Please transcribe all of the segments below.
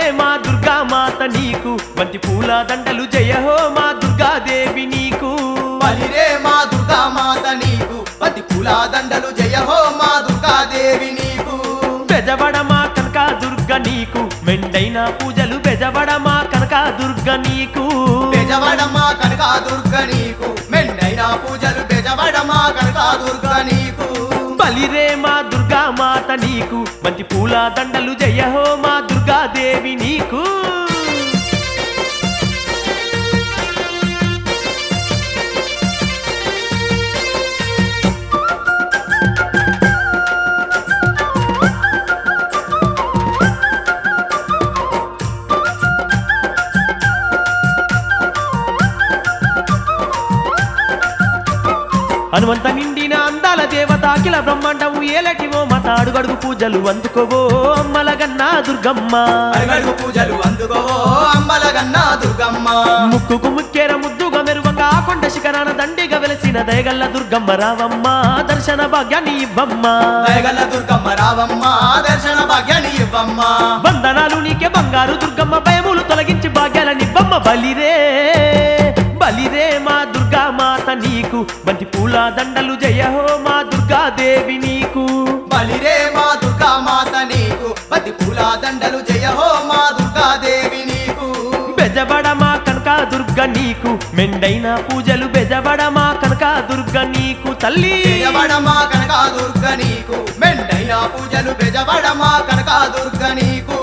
మా దుర్గా మాత నీకు బంతి పూల దండలు జయ హో మా దుర్గాదేవి నీకు బలిరే మా దుర్గా మాత నీకు పది పూల దండలు జయ హో మా దుర్గాదేవి నీకు బెజవడ మా కనక దుర్గ నీకు మెండైన పూజలు బెజవడ మా కనక దుర్గ నీకు బెజవడమా కనకా దుర్గ నీకు మెండైన పూజలు బెజవడమా కనకా దుర్గ నీకు బలిరే మా దుర్గా మాత నీకు బంతి పూల దండలు జయ హో మా దుర్గాదేవి నీకు హనుమంత నిండిన అందాల దేవత అఖిల బ్రహ్మాండము ఏలటివో మత అడుగడుగు పూజలు అందుకోవో అమ్మలగన్నా దుర్గమ్మ అడుగడుగు పూజలు అందుకోవో అంబలగన్న దుర్గమ్మ ముక్కుకు ముక్కేర ముద్దుగా మెరువంగా ఆ కొండ శిఖరాన దండిగా వెలసిన దయగల్ల దుర్గమ్మ రావమ్మ దర్శన భాగ్యాన్ని ఇవ్వమ్మ దయగల్ల దుర్గమ్మ రావమ్మ దర్శన భాగ్యాన్ని ఇవ్వమ్మ వందనాలు నీకే బంగారు దుర్గమ్మ భయములు తొలగించి భాగ్యాలనివ్వమ్మ బలిరే బలిరే మా దుర్గా మాత నీకు బంతి పూల దండలు జయ హో మా దుర్గాదేవి నీకు బలిరే మా దుర్గా మాత నీకు పది పూల దండలు జయ హో మా దుర్గాదేవి నీకు బెజబడ మా కనక దుర్గ నీకు మెండైన పూజలు బెజబడ మా కనక దుర్గ నీకు తల్లి బెజవడమా కనకా దుర్గ నీకు మెండైన పూజలు బెజవడమా కనకా దుర్గ నీకు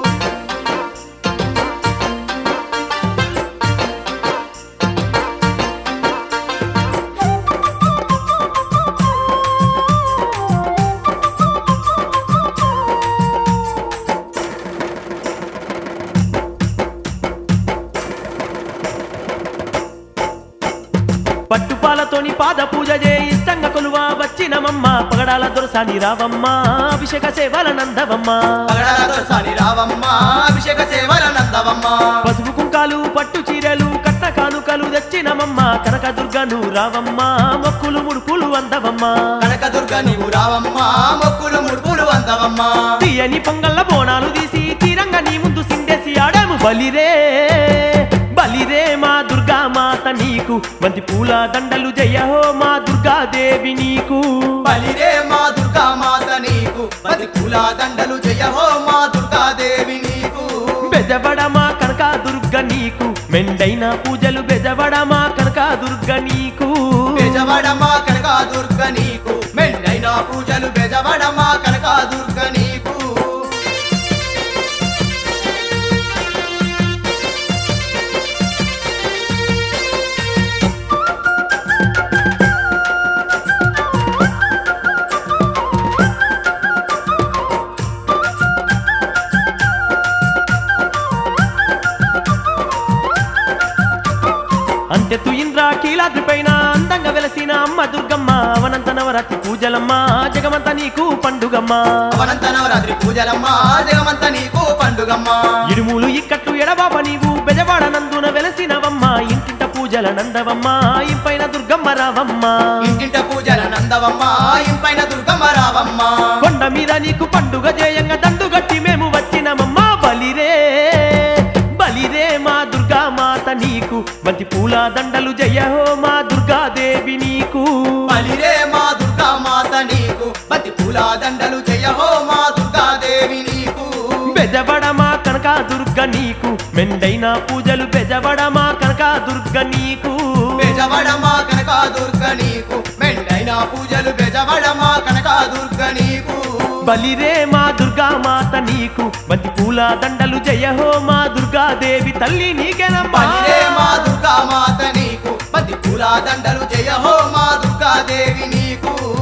పట్టుపాలతోని పాద పూజ చే ఇష్టంగా కొలువా వచ్చినమమ్మ పగడాల దొరసాని రావమ్మ అభిషేక సేవల నందవమ్మ పగడాల దొరసాని రావమ్మ అభిషేక సేవల నందవమ్మ పసుపు కుంకాలు పట్టు చీరలు కట్న కానుకలు తెచ్చినమమ్మ కనక దుర్గను రావమ్మ మొక్కులు ముడుపులు అందవమ్మ కనక దుర్గ నీవు రావమ్మ మొక్కులు ముడుపులు అందవమ్మ తీయని పొంగల్ల బోనాలు తీసి తీరంగా నీ ముందు సిండేసి ఆడాము బలిరే బలిరే మా దుర్గా మాత నీకు బంతి పూల దండలు జయ హో మా దుర్గాదేవి నీకు బలిరే మా దుర్గా మాత నీకు పది పూల దండలు జయ హో మా దుర్గాదేవి నీకు బెజబడ మా కనక దుర్గ నీకు మెండైన పూజలు బెజబడ మా కనక దుర్గ నీకు బెజవడమా కనకా దుర్గ నీకు మెండైన పూజలు బెజవడమా కనకా దుర్గ నీకు అంతెత్తు ఇంద్ర కీలాద్రి పైన అందంగా వెలసిన అమ్మ దుర్గమ్మ అవనంత నవరాత్రి పూజలమ్మ జగమంత నీకు పండుగమ్మ అవనంత నవరాత్రి పూజలమ్మ జగమంత నీకు పండుగమ్మ ఇడుములు ఇక్కట్లు ఎడబాబ నీవు బెజవాడ నందున వెలసినవమ్మ ఇంటింట పూజల నందవమ్మ ఇంపైన దుర్గమ్మ రావమ్మ ఇంటింట పూజల నందవమ్మ ఇంపైన దుర్గమ్మ రావమ్మ కొండ మీద నీకు పండుగ జయంగా దండుగట్టి మేము వచ్చినమమ్మ బలిరే బలిరే మా దుర్గా మాత నీకు బంతి పూల దండలు జయ హో మా దుర్గాదేవి నీకు బలిరే మా దుర్గా మాత నీకు పతి పూల దండలు జయ హో మా దుర్గాదేవి నీకు బెజబడ మా కనక దుర్గ నీకు మెండైన పూజలు బెజబడ మా కనక దుర్గ నీకు బెజవడమా కనకా దుర్గ నీకు మెండైన పూజలు బెజవడమా కనకా దుర్గ నీకు బలిరే మా దుర్గా మాత నీకు బంతి పూల దండలు జయ హో మా దుర్గాదేవి తల్లి నీకేనమ్మా బలిరే మా దుర్గా మాత నీకు పతి పూల దండలు జయ హో మా దుర్గాదేవి నీకు